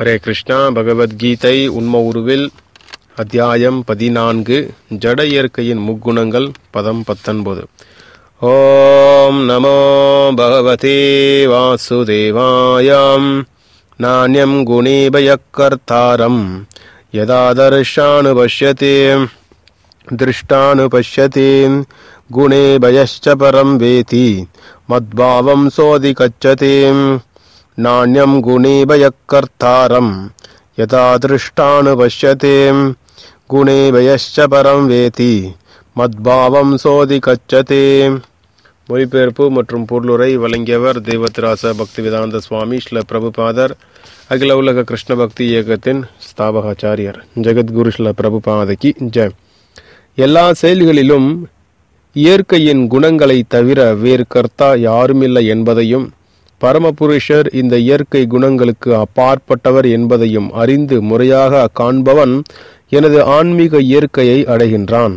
ஹரே கிருஷ்ணா பகவத்கீதை உண்ம உருவில் அத்தியாயம் பதினான்கு ஜட இயற்கையின் முக்குணங்கள் பதம் பத்தொன்பது ஓம் நமோ பகவதே வாசுதேவாயாம் நானியம் குணீபயக்கர்த்தாரம் யதா தர்ஷானு பஷ்யதே दृष्टानुपश्यति गुणे भयश्च परं वेति मद्भावं सोऽधिगच्छति नान्यं गुणे भयकर्तारं यथा दृष्टानुपश्यति गुणे भयश्च परं वेति மத்பாவம் சோதிகச்சதே மொழிபெயர்ப்பு மற்றும் பொருளுரை வழங்கியவர் தெய்வத்திராச பக்திவேதாந்த சுவாமி ஸ்ல பிரபுபாதர் அகில உலக கிருஷ்ண பக்தி இயக்கத்தின் ஸ்தாபகாச்சாரியர் ஜெகத்குரு ஸ்ல பிரபுபாதகி ஜெய் எல்லா செயல்களிலும் இயற்கையின் குணங்களை தவிர வேறு கர்த்தா யாருமில்லை என்பதையும் பரமபுருஷர் இந்த இயற்கை குணங்களுக்கு அப்பாற்பட்டவர் என்பதையும் அறிந்து முறையாக காண்பவன் எனது ஆன்மீக இயற்கையை அடைகின்றான்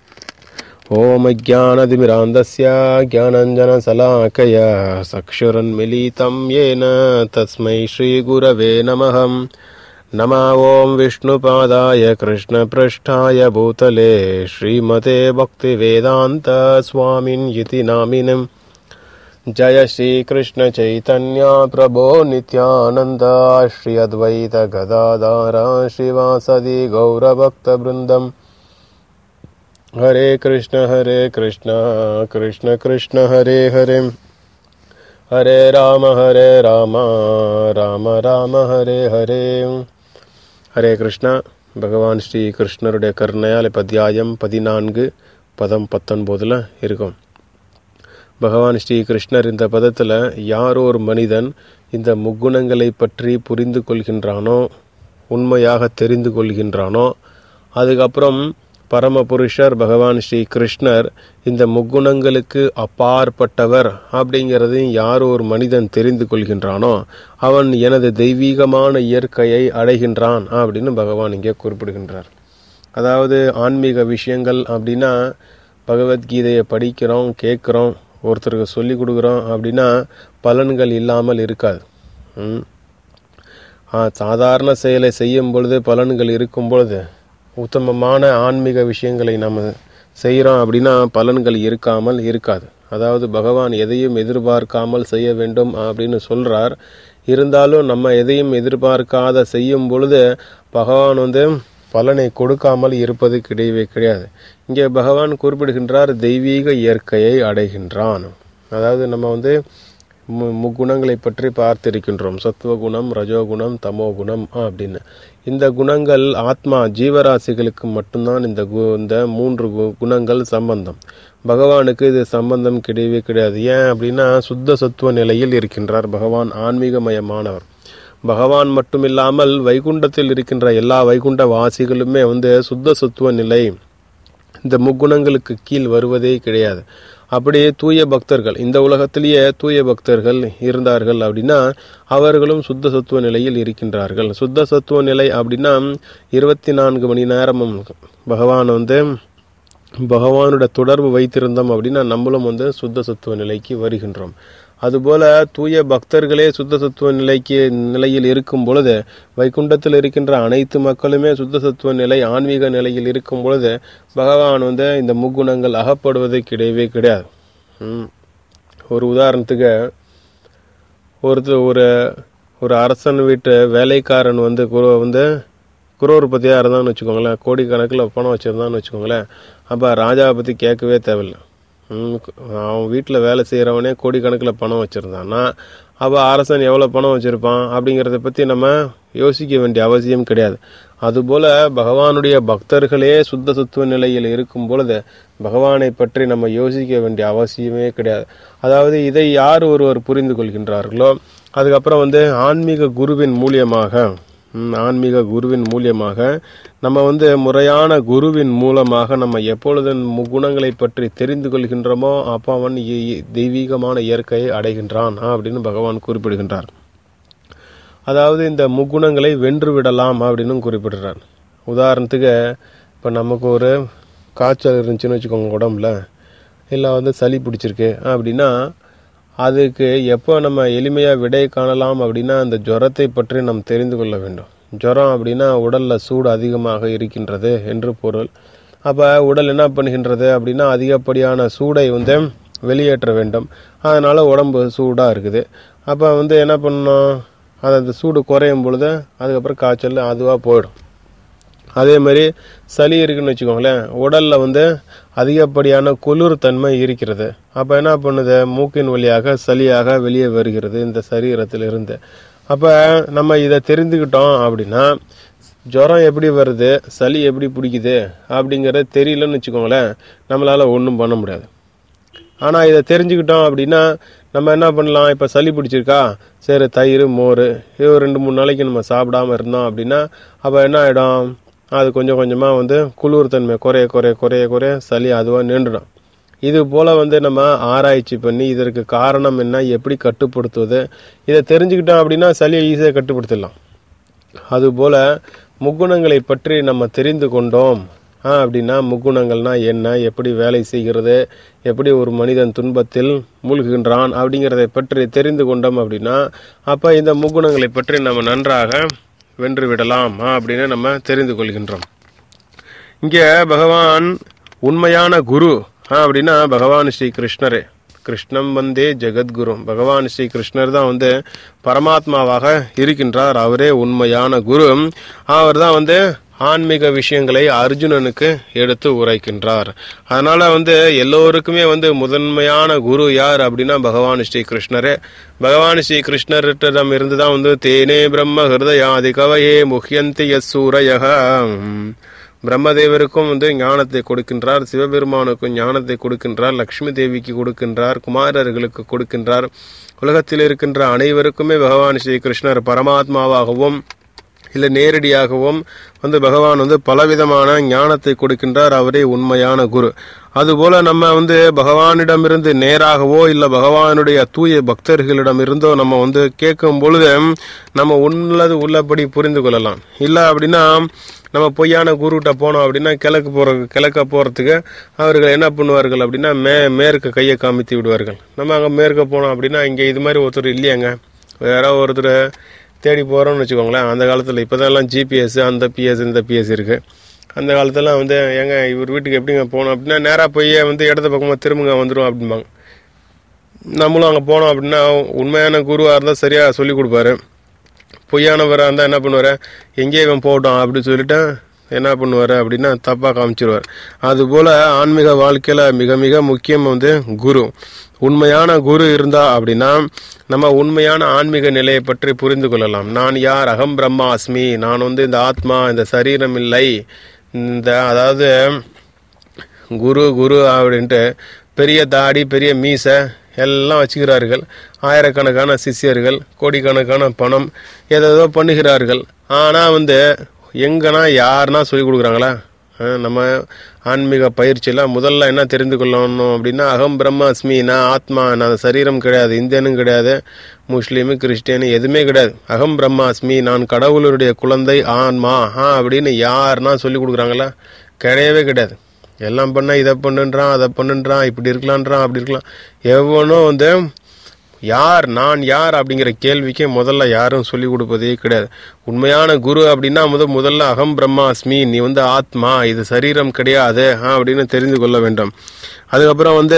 ஓம் அஜானதிமிராந்தஸ்ய ஜானஞ்சனசலாக்கய சக்ஷுரன்மிலிதம் ஏன தஸ்மை ஸ்ரீகுரவே நமகம் नम ॐ विष्णुपादाय कृष्णपृष्ठाय भूतले श्रीमते भक्तिवेदान्त स्वामिन् इति नामिनम् जय श्रीकृष्णचैतन्या प्रभो नित्यानन्द श्री अद्वैत गदाधार श्रीवासदि गौरभक्तवृन्दम् हरे कृष्ण हरे कृष्ण कृष्ण कृष्ण हरे हरे हरे राम हरे राम राम राम हरे हरे ஹரே கிருஷ்ணா பகவான் ஸ்ரீ கிருஷ்ணருடைய கருணையால் இப்போ அத்தியாயம் பதினான்கு பதம் பத்தொன்பதில் இருக்கும் பகவான் ஸ்ரீ கிருஷ்ணர் இந்த பதத்தில் யாரோ ஒரு மனிதன் இந்த முக்குணங்களை பற்றி புரிந்து கொள்கின்றானோ உண்மையாக தெரிந்து கொள்கின்றானோ அதுக்கப்புறம் பரமபுருஷர் பகவான் ஸ்ரீ கிருஷ்ணர் இந்த முக்குணங்களுக்கு அப்பாற்பட்டவர் அப்படிங்கிறதையும் யார் ஒரு மனிதன் தெரிந்து கொள்கின்றானோ அவன் எனது தெய்வீகமான இயற்கையை அடைகின்றான் அப்படின்னு பகவான் இங்கே குறிப்பிடுகின்றார் அதாவது ஆன்மீக விஷயங்கள் அப்படின்னா பகவத்கீதையை படிக்கிறோம் கேட்குறோம் ஒருத்தருக்கு சொல்லி கொடுக்குறோம் அப்படின்னா பலன்கள் இல்லாமல் இருக்காது சாதாரண செயலை செய்யும் பொழுது பலன்கள் இருக்கும் பொழுது உத்தமமான ஆன்மீக விஷயங்களை நம்ம செய்கிறோம் அப்படின்னா பலன்கள் இருக்காமல் இருக்காது அதாவது பகவான் எதையும் எதிர்பார்க்காமல் செய்ய வேண்டும் அப்படின்னு சொல்றார் இருந்தாலும் நம்ம எதையும் எதிர்பார்க்காத செய்யும் பொழுது பகவான் வந்து பலனை கொடுக்காமல் இருப்பது கிடையவே கிடையாது இங்கே பகவான் குறிப்பிடுகின்றார் தெய்வீக இயற்கையை அடைகின்றான் அதாவது நம்ம வந்து முக்குணங்களை பற்றி பார்த்திருக்கின்றோம் சத்துவகுணம் ரஜோகுணம் தமோகுணம் அப்படின்னு இந்த குணங்கள் ஆத்மா ஜீவராசிகளுக்கு மட்டும்தான் இந்த இந்த மூன்று குணங்கள் சம்பந்தம் பகவானுக்கு இது சம்பந்தம் கிடையவே கிடையாது ஏன் அப்படின்னா சுத்த சத்துவ நிலையில் இருக்கின்றார் பகவான் ஆன்மீகமயமானவர் பகவான் மட்டுமில்லாமல் வைகுண்டத்தில் இருக்கின்ற எல்லா வைகுண்ட வாசிகளுமே வந்து சுத்த சத்துவ நிலை இந்த முக்குணங்களுக்கு கீழ் வருவதே கிடையாது அப்படியே தூய பக்தர்கள் இந்த உலகத்திலேயே தூய பக்தர்கள் இருந்தார்கள் அப்படின்னா அவர்களும் சுத்த சத்துவ நிலையில் இருக்கின்றார்கள் சுத்த சத்துவ நிலை அப்படின்னா இருபத்தி நான்கு மணி நேரமும் பகவான் வந்து பகவானோட தொடர்பு வைத்திருந்தோம் அப்படின்னா நம்மளும் வந்து சுத்த சத்துவ நிலைக்கு வருகின்றோம் அதுபோல தூய பக்தர்களே சுத்த சத்துவ நிலைக்கு நிலையில் இருக்கும் பொழுது வைகுண்டத்தில் இருக்கின்ற அனைத்து மக்களுமே சுத்த சத்துவ நிலை ஆன்மீக நிலையில் இருக்கும் பொழுது பகவான் வந்து இந்த முக்குணங்கள் அகப்படுவது கிடையவே கிடையாது ஒரு உதாரணத்துக்கு ஒருத்தர் ஒரு ஒரு அரசன் வீட்டு வேலைக்காரன் வந்து வந்து குரோர்பதியாக இருந்தான்னு வச்சுக்கோங்களேன் கோடிக்கணக்கில் பணம் வச்சுருந்தான்னு வச்சுக்கோங்களேன் அப்போ ராஜாவை பற்றி கேட்கவே தேவையில்லை அவன் வீட்டில் வேலை செய்கிறவனே கோடிக்கணக்கில் பணம் வச்சுருந்தான்னா அப்போ அரசன் எவ்வளோ பணம் வச்சுருப்பான் அப்படிங்கிறத பற்றி நம்ம யோசிக்க வேண்டிய அவசியம் கிடையாது அதுபோல் பகவானுடைய பக்தர்களே சுத்த சுத்துவ நிலையில் இருக்கும் பொழுது பகவானை பற்றி நம்ம யோசிக்க வேண்டிய அவசியமே கிடையாது அதாவது இதை யார் ஒருவர் புரிந்து கொள்கின்றார்களோ அதுக்கப்புறம் வந்து ஆன்மீக குருவின் மூலியமாக ஆன்மீக குருவின் மூலியமாக நம்ம வந்து முறையான குருவின் மூலமாக நம்ம எப்பொழுது முகுணங்களை பற்றி தெரிந்து கொள்கின்றோமோ அப்போ அவன் தெய்வீகமான இயற்கையை அடைகின்றான் அப்படின்னு பகவான் குறிப்பிடுகின்றார் அதாவது இந்த முக்குணங்களை வென்று விடலாம் அப்படின்னு குறிப்பிடுறார் உதாரணத்துக்கு இப்போ நமக்கு ஒரு காய்ச்சல் இருந்துச்சுன்னு வச்சுக்கோங்க உடம்புல இல்லை வந்து சளி பிடிச்சிருக்கு அப்படின்னா அதுக்கு எப்போ நம்ம எளிமையாக விடை காணலாம் அப்படின்னா அந்த ஜுரத்தை பற்றி நாம் தெரிந்து கொள்ள வேண்டும் ஜுரம் அப்படின்னா உடல்ல சூடு அதிகமாக இருக்கின்றது என்று பொருள் அப்போ உடல் என்ன பண்ணுகின்றது அப்படின்னா அதிகப்படியான சூடை வந்து வெளியேற்ற வேண்டும் அதனால உடம்பு சூடாக இருக்குது அப்போ வந்து என்ன பண்ணணும் அது அந்த சூடு குறையும் பொழுது அதுக்கப்புறம் காய்ச்சல் அதுவாக போயிடும் அதே மாதிரி சளி இருக்குன்னு வச்சுக்கோங்களேன் உடல்ல வந்து அதிகப்படியான குளிர் தன்மை இருக்கிறது அப்போ என்ன பண்ணுது மூக்கின் வழியாக சளியாக வெளியே வருகிறது இந்த சரீரத்திலிருந்து அப்போ நம்ம இதை தெரிந்துக்கிட்டோம் அப்படின்னா ஜுரம் எப்படி வருது சளி எப்படி பிடிக்குது அப்படிங்கிறது தெரியலன்னு வச்சுக்கோங்களேன் நம்மளால ஒன்றும் பண்ண முடியாது ஆனால் இதை தெரிஞ்சுக்கிட்டோம் அப்படின்னா நம்ம என்ன பண்ணலாம் இப்போ சளி பிடிச்சிருக்கா சரி தயிர் மோர் இது ஒரு ரெண்டு மூணு நாளைக்கு நம்ம சாப்பிடாம இருந்தோம் அப்படின்னா அப்போ என்ன ஆகிடும் அது கொஞ்சம் கொஞ்சமாக வந்து குளிர் தன்மை குறைய குறைய குறைய குறைய சளி அதுவாக நின்றுடும் இது போல் வந்து நம்ம ஆராய்ச்சி பண்ணி இதற்கு காரணம் என்ன எப்படி கட்டுப்படுத்துவது இதை தெரிஞ்சுக்கிட்டோம் அப்படின்னா சளியை ஈஸியாக கட்டுப்படுத்திடலாம் அதுபோல முக்குணங்களை பற்றி நம்ம தெரிந்து கொண்டோம் ஆ, அப்படின்னா முக்குணங்கள்னா என்ன எப்படி வேலை செய்கிறது எப்படி ஒரு மனிதன் துன்பத்தில் மூழ்குகின்றான் அப்படிங்கிறதை பற்றி தெரிந்து கொண்டோம் அப்படின்னா அப்ப இந்த முக்குணங்களை பற்றி நம்ம நன்றாக வென்று விடலாம் ஆ, அப்படின்னு நம்ம தெரிந்து கொள்கின்றோம் இங்க பகவான் உண்மையான குரு ஆ, அப்படின்னா பகவான் ஸ்ரீ கிருஷ்ணரே கிருஷ்ணம் வந்தே ஜெகத்குரு பகவான் ஸ்ரீ கிருஷ்ணர் தான் வந்து பரமாத்மாவாக இருக்கின்றார் அவரே உண்மையான குரு அவர் தான் வந்து ஆன்மீக விஷயங்களை அர்ஜுனனுக்கு எடுத்து உரைக்கின்றார் அதனால வந்து எல்லோருக்குமே வந்து முதன்மையான குரு யார் அப்படின்னா பகவான் ஸ்ரீ கிருஷ்ணரே பகவான் ஸ்ரீ கிருஷ்ணரிடம் இருந்து தான் வந்து தேனே பிரம்ம ஹிருதயாதி கவையே முஹ்யந்தி யசூரயக பிரம்மதேவருக்கும் வந்து ஞானத்தை கொடுக்கின்றார் சிவபெருமானுக்கும் ஞானத்தை கொடுக்கின்றார் லக்ஷ்மி தேவிக்கு கொடுக்கின்றார் குமாரர்களுக்கு கொடுக்கின்றார் உலகத்தில் இருக்கின்ற அனைவருக்குமே பகவான் ஸ்ரீ கிருஷ்ணர் பரமாத்மாவாகவும் இல்லை நேரடியாகவும் வந்து பகவான் வந்து பலவிதமான ஞானத்தை கொடுக்கின்றார் அவரே உண்மையான குரு அதுபோல நம்ம வந்து பகவானிடமிருந்து நேராகவோ இல்லை பகவானுடைய தூய பக்தர்களிடமிருந்தோ நம்ம வந்து கேட்கும் பொழுது நம்ம உள்ளது உள்ளபடி புரிந்து கொள்ளலாம் இல்லை அப்படின்னா நம்ம பொய்யான குருகிட்ட போனோம் அப்படின்னா கிழக்கு போற கிழக்க போறதுக்கு அவர்கள் என்ன பண்ணுவார்கள் அப்படின்னா மே மேற்க கையை காமித்து விடுவார்கள் நம்ம அங்கே மேற்க போனோம் அப்படின்னா இங்கே இது மாதிரி ஒருத்தர் இல்லையாங்க வேற ஒருத்தர் தேடி போகிறோம்னு வச்சுக்கோங்களேன் அந்த காலத்தில் இப்போ எல்லாம் ஜிபிஎஸ் அந்த பிஎஸ் இந்த பிஎஸ் இருக்குது அந்த காலத்துலாம் வந்து ஏங்க இவர் வீட்டுக்கு எப்படிங்க போகணும் அப்படின்னா நேராக போய் வந்து இடத்த பக்கமாக திரும்புங்க வந்துடும் அப்படிம்பாங்க நம்மளும் அங்கே போனோம் அப்படின்னா உண்மையான குருவாக இருந்தால் சரியாக சொல்லி கொடுப்பாரு பொய்யானவராக இருந்தால் என்ன பண்ணுவார் எங்கேயே இவன் போட்டோம் அப்படின்னு சொல்லிட்டு என்ன பண்ணுவார் அப்படின்னா தப்பாக காமிச்சிருவார் அதுபோல் ஆன்மீக வாழ்க்கையில் மிக மிக முக்கியம் வந்து குரு உண்மையான குரு இருந்தா அப்படின்னா நம்ம உண்மையான ஆன்மீக நிலையை பற்றி புரிந்து கொள்ளலாம் நான் யார் அகம் பிரம்மாஸ்மி நான் வந்து இந்த ஆத்மா இந்த சரீரம் இல்லை இந்த அதாவது குரு குரு அப்படின்ட்டு பெரிய தாடி பெரிய மீசை எல்லாம் வச்சுக்கிறார்கள் ஆயிரக்கணக்கான சிஷ்யர்கள் கோடிக்கணக்கான பணம் ஏதேதோ பண்ணுகிறார்கள் ஆனால் வந்து எங்கன்னா யாருன்னா சொல்லி கொடுக்குறாங்களா அஹ் நம்ம ஆன்மீக பயிற்சியில் முதல்ல என்ன தெரிந்து கொள்ளணும் அப்படின்னா அகம் பிரம்மாஸ்மி நான் ஆத்மா நான் சரீரம் கிடையாது இந்தியனும் கிடையாது முஸ்லீமு கிறிஸ்டியனு எதுவுமே கிடையாது அகம் பிரம்மாஸ்மி நான் கடவுளுடைய குழந்தை ஆன்மா ஆ அப்படின்னு யாருன்னா சொல்லி கொடுக்குறாங்களா கிடையவே கிடையாது எல்லாம் பண்ண இதை பண்ணுன்றான் அதை பண்ணுன்றான் இப்படி இருக்கலான்றான் அப்படி இருக்கலாம் எவனோ வந்து யார் நான் யார் அப்படிங்கிற கேள்விக்கு முதல்ல யாரும் சொல்லி கொடுப்பதே கிடையாது உண்மையான குரு அப்படின்னா முத முதல்ல அகம் பிரம்மாஸ்மி நீ வந்து ஆத்மா இது சரீரம் கிடையாது ஆ, அப்படின்னு தெரிந்து கொள்ள வேண்டும் அதுக்கப்புறம் வந்து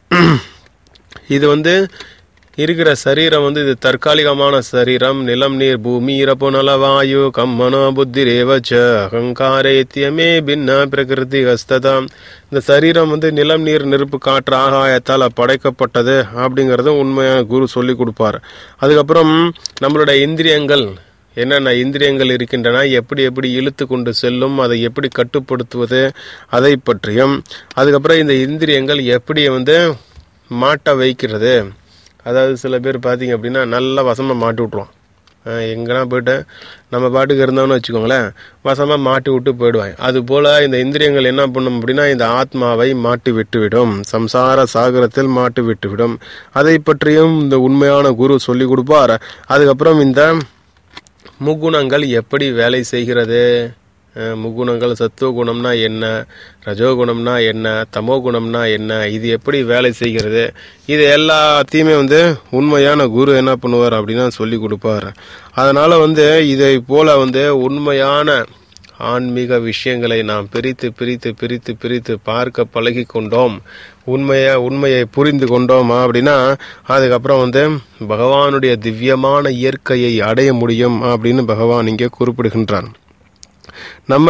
இது வந்து இருக்கிற சரீரம் வந்து இது தற்காலிகமான சரீரம் நிலம் நீர் பூமி இறப்பு நல வாயு கம்மனோ புத்தி ரேவச்ச அகங்காரேத்தியமே பின்ன பிரகிருதி ஹஸ்ததம் இந்த சரீரம் வந்து நிலம் நீர் நெருப்பு காற்று ஆகாயத்தால் படைக்கப்பட்டது அப்படிங்கறத உண்மையான குரு சொல்லி கொடுப்பார் அதுக்கப்புறம் நம்மளுடைய இந்திரியங்கள் என்னென்ன இந்திரியங்கள் இருக்கின்றன எப்படி எப்படி இழுத்து கொண்டு செல்லும் அதை எப்படி கட்டுப்படுத்துவது அதை பற்றியும் அதுக்கப்புறம் இந்த இந்திரியங்கள் எப்படி வந்து மாட்ட வைக்கிறது அதாவது சில பேர் பார்த்தீங்க அப்படின்னா நல்லா வசமாக மாட்டி விட்ருவான் அஹ் எங்கன்னா போயிட்டு நம்ம பாட்டுக்கு இருந்தோம்னு வச்சுக்கோங்களேன் வசமாக மாட்டி விட்டு போயிடுவாங்க அது போல் இந்த இந்திரியங்கள் என்ன பண்ணும் அப்படின்னா இந்த ஆத்மாவை மாட்டி விட்டுவிடும் சம்சார சாகரத்தில் மாட்டி விட்டுவிடும் அதை பற்றியும் இந்த உண்மையான குரு சொல்லி கொடுப்பார் அதுக்கப்புறம் இந்த முக்குணங்கள் எப்படி வேலை செய்கிறது அஹ் முகுணங்கள் சத்துவ குணம்னா என்ன ரஜோகுணம்னா என்ன தமோ குணம்னா என்ன இது எப்படி வேலை செய்கிறது இது எல்லாத்தையுமே வந்து உண்மையான குரு என்ன பண்ணுவார் அப்படின்னா சொல்லி கொடுப்பார் அதனால வந்து இதை போல வந்து உண்மையான ஆன்மீக விஷயங்களை நாம் பிரித்து பிரித்து பிரித்து பிரித்து பார்க்க பழகி கொண்டோம் உண்மையை உண்மையை புரிந்து கொண்டோம் அப்படின்னா அதுக்கப்புறம் வந்து பகவானுடைய திவ்யமான இயற்கையை அடைய முடியும் அப்படின்னு பகவான் இங்கே குறிப்பிடுகின்றான் நம்ம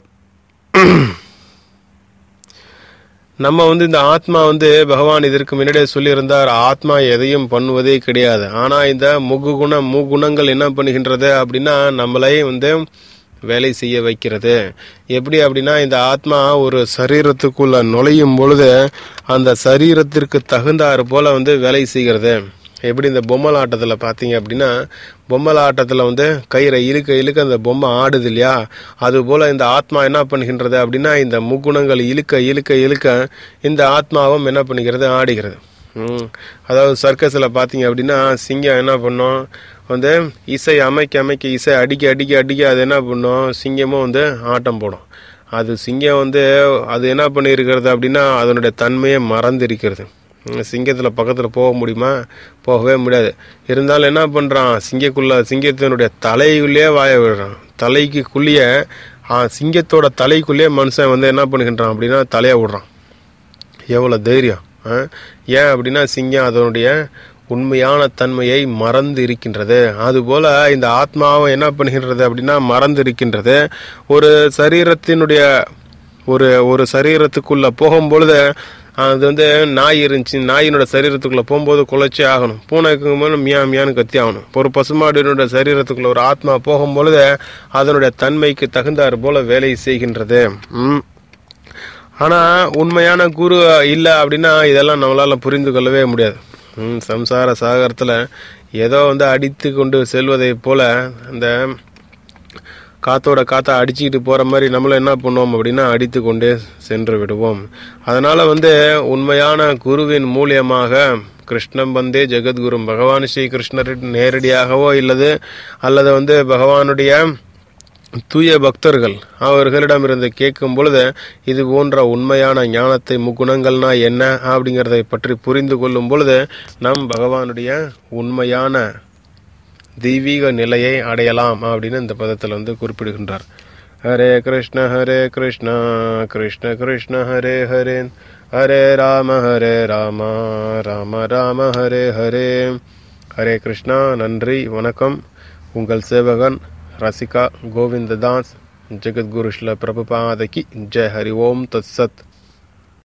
நம்ம வந்து இந்த ஆத்மா வந்து பகவான் இதற்கு முன்னாடியே சொல்லியிருந்தார் ஆத்மா எதையும் பண்ணுவதே கிடையாது ஆனா இந்த முகுகுண முகுணங்கள் என்ன பண்ணுகின்றது அப்படின்னா நம்மளை வந்து வேலை செய்ய வைக்கிறது எப்படி அப்படின்னா இந்த ஆத்மா ஒரு சரீரத்துக்குள்ள நுழையும் பொழுது அந்த சரீரத்திற்கு தகுந்தாறு போல வந்து வேலை செய்கிறது எப்படி இந்த பொம்மல் ஆட்டத்தில் பார்த்தீங்க அப்படின்னா பொம்மல் ஆட்டத்தில் வந்து கயிறை இழுக்க இழுக்க அந்த பொம்மை ஆடுது இல்லையா அதுபோல் இந்த ஆத்மா என்ன பண்ணுகின்றது அப்படின்னா இந்த முக்குணங்கள் இழுக்க இழுக்க இழுக்க இந்த ஆத்மாவும் என்ன பண்ணுகிறது ஆடுகிறது ம். அதாவது சர்க்கஸில் பார்த்தீங்க அப்படின்னா சிங்கம் என்ன பண்ணும் வந்து இசை அமைக்க அமைக்க இசை அடிக்க அடிக்க அடிக்க அது என்ன பண்ணும் சிங்கமும் வந்து ஆட்டம் போடும் அது சிங்கம் வந்து அது என்ன பண்ணியிருக்கிறது அப்படின்னா அதனுடைய தன்மையை மறந்திருக்கிறது சிங்கத்தில் பக்கத்தில் போக முடியுமா போகவே முடியாது இருந்தாலும் என்ன பண்ணுறான் சிங்கக்குள்ள சிங்கத்தினுடைய தலைக்குள்ளேயே வாய விடுறான் தலைக்கு குள்ளிய சிங்கத்தோட தலைக்குள்ளேயே மனுஷன் வந்து என்ன பண்ணுகின்றான் அப்படின்னா தலையை விடுறான் எவ்வளோ தைரியம் ஆ? ஏன் அப்படின்னா சிங்கம் அதனுடைய உண்மையான தன்மையை மறந்து இருக்கின்றது அதுபோல இந்த ஆத்மாவை என்ன பண்ணுகின்றது அப்படின்னா மறந்து இருக்கின்றது ஒரு சரீரத்தினுடைய ஒரு ஒரு சரீரத்துக்குள்ள போகும்பொழுது அது வந்து நாய் இருந்துச்சு நாயினோட சரீரத்துக்குள்ள போகும்போது குலைச்சி ஆகணும் பூனைக்கு மேலே மியா மியான்னு கத்தி ஆகணும் ஒரு பசுமாடினுடைய சரீரத்துக்குள்ள ஒரு ஆத்மா போகும்பொழுது அதனுடைய தன்மைக்கு தகுந்தாறு போல வேலை செய்கின்றது ம் ஆனா உண்மையான குரு இல்லை அப்படின்னா இதெல்லாம் நம்மளால புரிந்து கொள்ளவே முடியாது ம், சம்சார சாகரத்துல ஏதோ வந்து அடித்து கொண்டு செல்வதை போல அந்த காத்தோட காத்தா அடிச்சுக்கிட்டு போற மாதிரி நம்மளும் என்ன பண்ணுவோம் அப்படின்னா அடித்து கொண்டே சென்று விடுவோம் அதனால வந்து உண்மையான குருவின் மூலியமாக கிருஷ்ணம் வந்தே ஜெகத்குரு பகவான் ஸ்ரீ கிருஷ்ணர் நேரடியாகவோ இல்லது அல்லது வந்து பகவானுடைய தூய பக்தர்கள் அவர்களிடமிருந்து கேட்கும் பொழுது இது போன்ற உண்மையான ஞானத்தை முக்குணங்கள்னா என்ன அப்படிங்கிறதை பற்றி புரிந்து கொள்ளும் பொழுது நம் பகவானுடைய உண்மையான தெய்வீக நிலையை அடையலாம் அப்படின்னு இந்த பதத்தில் வந்து குறிப்பிடுகின்றார் ஹரே கிருஷ்ண ஹரே கிருஷ்ணா கிருஷ்ண கிருஷ்ண ஹரே ஹரே ஹரே ராம ஹரே ராம ராம ராம ஹரே ஹரே ஹரே கிருஷ்ணா நன்றி வணக்கம் உங்கள் சேவகன் ரசிகா கோவிந்ததாஸ் ஜெகத்குரு ஸ்ல பிரபுபாதகி ஜெய் ஹரி ஓம் தத் சத்